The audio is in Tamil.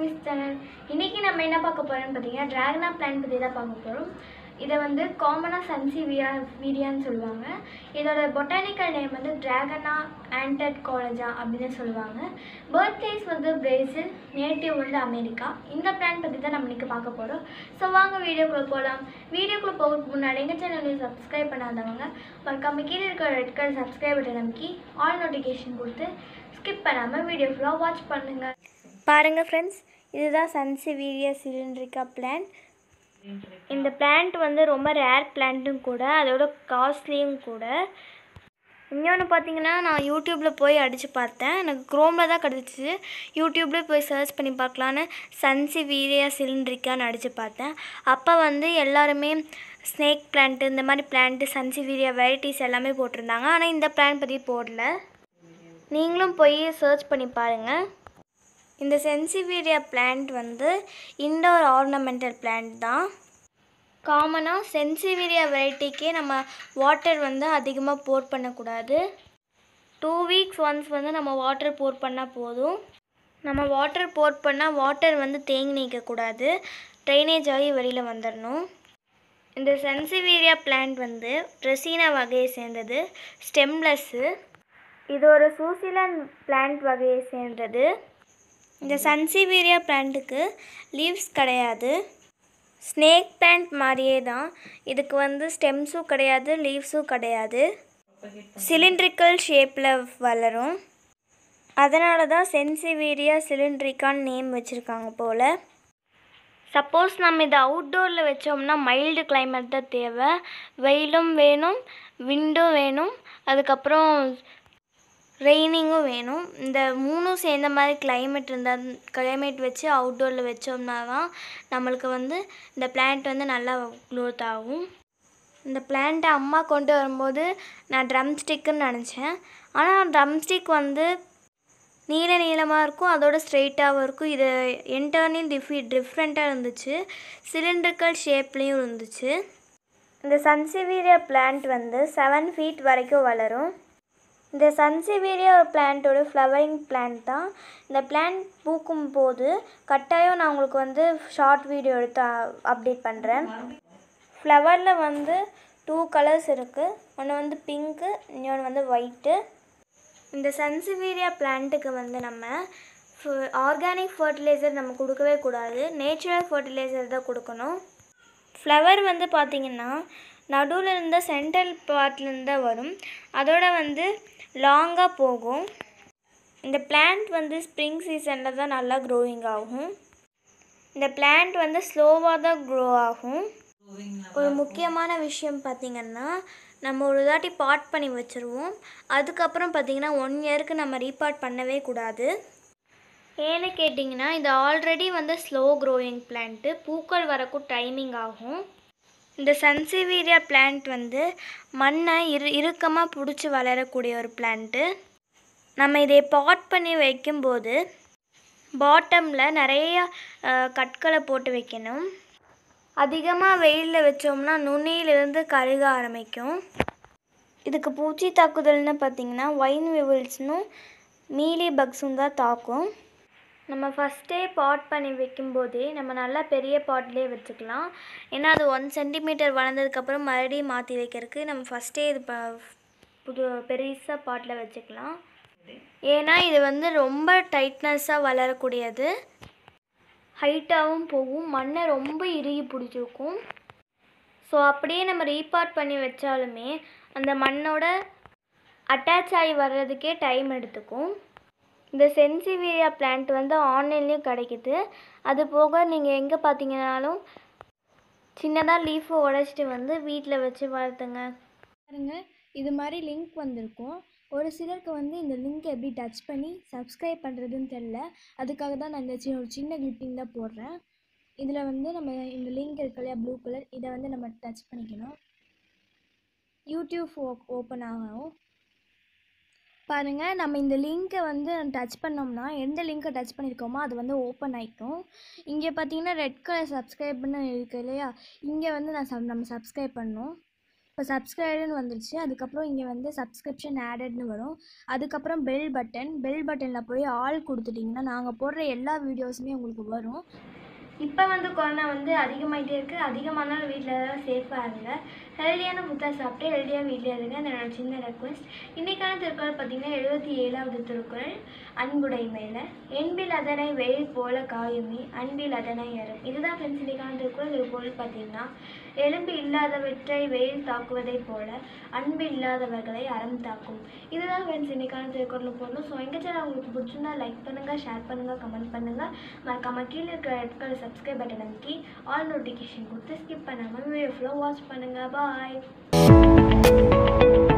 மூவிஸ் சேனல் இன்றைக்கி நம்ம என்ன பார்க்க போகிறோம்னு பார்த்தீங்கன்னா ட்ராகனா பிளான் பற்றி தான் பார்க்க போகிறோம் இதை வந்து காமனாக சன்சி வியா வீரியான்னு சொல்லுவாங்க இதோட பொட்டானிக்கல் நேம் வந்து ட்ராகனா ஆண்டட் காலேஜா அப்படின்னு சொல்லுவாங்க பர்த் பிளேஸ் வந்து பிரேசில் நேட்டிவ் வந்து அமெரிக்கா இந்த பிளான் பற்றி தான் நம்ம இன்றைக்கி பார்க்க போகிறோம் ஸோ வாங்க வீடியோக்குள்ளே போகலாம் வீடியோக்குள்ளே போகிறதுக்கு முன்னாடி எங்கள் சேனலையும் சப்ஸ்கிரைப் பண்ணாதவங்க மறக்காம கீழே இருக்கிற ரெட் கலர் சப்ஸ்கிரைப் பட்டன் அமைக்கி ஆல் நோட்டிஃபிகேஷன் கொடுத்து ஸ்கிப் பண்ணாமல் வீடியோ ஃபுல்லாக வாட்ச் பண்ணுங்கள் பாருங்கள் ஃப்ரெண்ட்ஸ் இதுதான் சன்சிவீரியா சிலிண்ட்ரிக்கா பிளான்ட் இந்த பிளான்ட் வந்து ரொம்ப ரேர் பிளான்ட்டும் கூட அதோட காஸ்ட்லியும் கூட இன்னொன்று பார்த்தீங்கன்னா நான் யூடியூப்பில் போய் அடித்து பார்த்தேன் எனக்கு க்ரோமில் தான் கிடச்சிச்சு யூடியூப்லேயே போய் சர்ச் பண்ணி பார்க்கலான்னு சன்சிவீரியா சிலிண்ட்ரிக்கான்னு அடித்து பார்த்தேன் அப்போ வந்து எல்லாருமே ஸ்னேக் பிளான்ட்டு இந்த மாதிரி பிளான்ட்டு சன்சிவீரியா வெரைட்டிஸ் எல்லாமே போட்டிருந்தாங்க ஆனால் இந்த பிளான்ட் பற்றி போடல நீங்களும் போய் சர்ச் பண்ணி பாருங்கள் இந்த சென்சிவீரியா பிளான்ட் வந்து இண்டோர் ஆர்னமெண்டல் பிளான்ட் தான் காமனாக சென்சிவீரியா வெரைட்டிக்கே நம்ம வாட்டர் வந்து அதிகமாக போர் பண்ணக்கூடாது டூ வீக்ஸ் ஒன்ஸ் வந்து நம்ம வாட்டர் போர் பண்ணால் போதும் நம்ம வாட்டர் போர் பண்ணால் வாட்டர் வந்து தேங்கி நிற்கக்கூடாது ட்ரைனேஜ் ஆகி வெளியில் வந்துடணும் இந்த சென்சிவீரியா பிளான்ட் வந்து ட்ரெஸீனா வகையை சேர்ந்தது ஸ்டெம்லெஸ்ஸு இது ஒரு சூசிலன் பிளான்ட் வகையை சேர்ந்தது இந்த சன்சிவீரியா பிளான்ட்டுக்கு லீவ்ஸ் கிடையாது ஸ்னேக் பிளான்ட் மாதிரியே தான் இதுக்கு வந்து ஸ்டெம்ஸும் கிடையாது லீவ்ஸும் கிடையாது சிலிண்ட்ரிக்கல் ஷேப்பில் வளரும் அதனால தான் சென்சிவீரியா சிலிண்ட்ரிக்கான்னு நேம் வச்சுருக்காங்க போல் சப்போஸ் நம்ம இதை அவுட்டோரில் வச்சோம்னா மைல்டு climate தான் தேவை வெயிலும் வேணும் விண்டும் வேணும் அதுக்கப்புறம் ரெய்னிங்கும் வேணும் இந்த மூணும் சேர்ந்த மாதிரி climate இருந்தால் climate வச்சு அவுட்டோரில் வச்சோம்னா தான் நம்மளுக்கு வந்து இந்த பிளான்ட் வந்து நல்லா க்ரோத் ஆகும் இந்த பிளான்ட்டை அம்மா கொண்டு வரும்போது நான் ட்ரம் ஸ்டிக்குன்னு நினச்சேன் ஆனால் ட்ரம் ஸ்டிக் வந்து நீல நீளமாக இருக்கும் அதோட ஸ்ட்ரெயிட்டாகவும் இருக்கும் இது என்டர்னில் டிஃபி டிஃப்ரெண்ட்டாக இருந்துச்சு சிலிண்ட்ரிக்கல் ஷேப்லேயும் இருந்துச்சு இந்த சன்சிவீரியா பிளான்ட் வந்து செவன் ஃபீட் வரைக்கும் வளரும் இந்த சன்சிவீரியா ஒரு பிளான்ட்டோட ஃப்ளவரிங் பிளான்ட் தான் இந்த பிளான்ட் பூக்கும் போது கட்டாயம் நான் உங்களுக்கு வந்து ஷார்ட் வீடியோ எடுத்து அப்டேட் பண்ணுறேன் ஃப்ளவரில் வந்து டூ கலர்ஸ் இருக்குது ஒன்று வந்து பிங்க்கு இன்னொன்று வந்து ஒயிட்டு இந்த சன்சிவீரியா பிளான்ட்டுக்கு வந்து நம்ம ஆர்கானிக் ஃபர்டிலைசர் நம்ம கொடுக்கவே கூடாது நேச்சுரல் ஃபர்டிலைசர் தான் கொடுக்கணும் ஃப்ளவர் வந்து பார்த்திங்கன்னா நடுவில் இருந்த சென்ட்ரல் பார்ட்லேருந்து தான் வரும் அதோட வந்து லாங்காக போகும் இந்த பிளான்ட் வந்து ஸ்ப்ரிங் சீசனில் தான் நல்லா க்ரோயிங் ஆகும் இந்த பிளான்ட் வந்து ஸ்லோவாக தான் க்ரோ ஆகும் ஒரு முக்கியமான விஷயம் பார்த்திங்கன்னா நம்ம ஒரு தாட்டி பாட் பண்ணி வச்சுருவோம் அதுக்கப்புறம் பார்த்திங்கன்னா ஒன் இயருக்கு நம்ம ரீபாட் பண்ணவே கூடாது ஏன்னு கேட்டிங்கன்னா இது ஆல்ரெடி வந்து ஸ்லோ க்ரோயிங் பிளான்ட்டு பூக்கள் வரக்கும் டைமிங் ஆகும் இந்த சன்சிவீரியா பிளான்ட் வந்து மண்ணை இரு இறுக்கமாக பிடிச்சி வளரக்கூடிய ஒரு பிளான்ட்டு நம்ம இதை பாட் பண்ணி வைக்கும்போது பாட்டமில் நிறைய அஹ், கற்களை போட்டு வைக்கணும் அதிகமாக வெயிலில் வச்சோம்னா நுனியிலிருந்து கருக ஆரம்பிக்கும் இதுக்கு பூச்சி தாக்குதல்னு பார்த்திங்கன்னா ஒயின் விவில்ஸ்னும் மீலி பக்ஸும் தான் தாக்கும் நம்ம ஃபஸ்ட்டே பாட் பண்ணி வைக்கும்போதே நம்ம நல்லா பெரிய பாட்லேயே வச்சுக்கலாம் ஏன்னா அது ஒன் சென்டிமீட்டர் வளர்ந்ததுக்கப்புறம் மறுபடியும் மாற்றி வைக்கிறதுக்கு நம்ம ஃபஸ்ட்டே இது ப புது பெருசாக பாட்டில் வச்சுக்கலாம் ஏன்னா இது வந்து ரொம்ப டைட்னஸ்ஸாக வளரக்கூடியது ஹைட்டாகவும் போகும் மண்ணை ரொம்ப இறுகி பிடிச்சிருக்கும் ஸோ அப்படியே நம்ம ரீபார்ட் பண்ணி வச்சாலுமே அந்த மண்ணோட அட்டாச் ஆகி வர்றதுக்கே டைம் எடுத்துக்கும் இந்த சென்சிவீரியா பிளான்ட் வந்து ஆன்லைன்லேயும் கிடைக்குது அது போக நீங்கள் எங்கே பார்த்தீங்கன்னாலும் சின்னதாக லீஃபை உடைச்சிட்டு வந்து வீட்டில் வச்சு வளர்த்துங்க பாருங்க இது மாதிரி லிங்க் வந்திருக்கும் ஒரு சிலருக்கு வந்து இந்த லிங்க் எப்படி டச் பண்ணி சப்ஸ்கிரைப் பண்ணுறதுன்னு தெரில அதுக்காக தான் நான் இந்த சி ஒரு சின்ன கிளிப்பிங் தான் போடுறேன் இதில் வந்து நம்ம இந்த லிங்க் இருக்கு இல்லையா ப்ளூ கலர் இதை வந்து நம்ம டச் பண்ணிக்கணும் யூடியூப் ஓப்பன் ஆகும் பாருங்கள் நம்ம இந்த லிங்க்கை வந்து டச் பண்ணோம்னா எந்த லிங்க்கை டச் பண்ணியிருக்கோமோ அது வந்து ஓப்பன் ஆகிக்கும் இங்கே பார்த்தீங்கன்னா ரெட் கலர் சப்ஸ்கிரைப்னு இருக்குது இல்லையா இங்கே வந்து நான் சப் நம்ம சப்ஸ்கிரைப் பண்ணணும் இப்போ சப்ஸ்கிரைபர்னு வந்துருச்சு அதுக்கப்புறம் இங்கே வந்து சப்ஸ்கிரிப்ஷன் ஆடட்னு வரும் அதுக்கப்புறம் பெல் பட்டன் பெல் பட்டனில் போய் ஆல் கொடுத்துட்டிங்கன்னா நாங்கள் போடுற எல்லா வீடியோஸுமே உங்களுக்கு வரும் இப்போ வந்து கொரோனா வந்து அதிகமாகிட்டே இருக்குது அதிகமானாலும் வீட்டில் தான் சேஃபாக இருங்க ஹெல்தியான ஃபுட்டாக சாப்பிட்டு ஹெல்தியாக வீட்டில் இருங்க அது என்னோட சின்ன ரெக்வஸ்ட் இன்றைக்கான திருக்குறள் பார்த்தீங்கன்னா எழுபத்தி ஏழாவது திருக்குறள் அன்புடைமையில் என்பில் அதனை வெயில் போல காயுமே அன்பில் அதனை அரும் இதுதான் ஃப்ரெண்ட்ஸ் இன்றைக்கான திருக்குறள் இது பொருள் பார்த்தீங்கன்னா எலும்பு இல்லாதவற்றை வெயில் தாக்குவதைப் போல அன்பு இல்லாதவர்களை அறம் தாக்கும் இதுதான் ஃப்ரெண்ட்ஸ் இன்றைக்கான திருக்குறள் பொருள் ஸோ எங்கள் சேனல் உங்களுக்கு பிடிச்சிருந்தா லைக் பண்ணுங்கள் ஷேர் பண்ணுங்கள் கமெண்ட் பண்ணுங்கள் மறக்காம கீழே இருக்கிற ரெட் கலர் சப்ஸ்கிரைப் பட்டன் அமைக்கி ஆல் நோட்டிஃபிகேஷன் கொடுத்து ஸ்கிப் பண்ணாமல் வீடியோ ஃபுல்லாக வாட்ச் பண்ணுங்கள் பாய்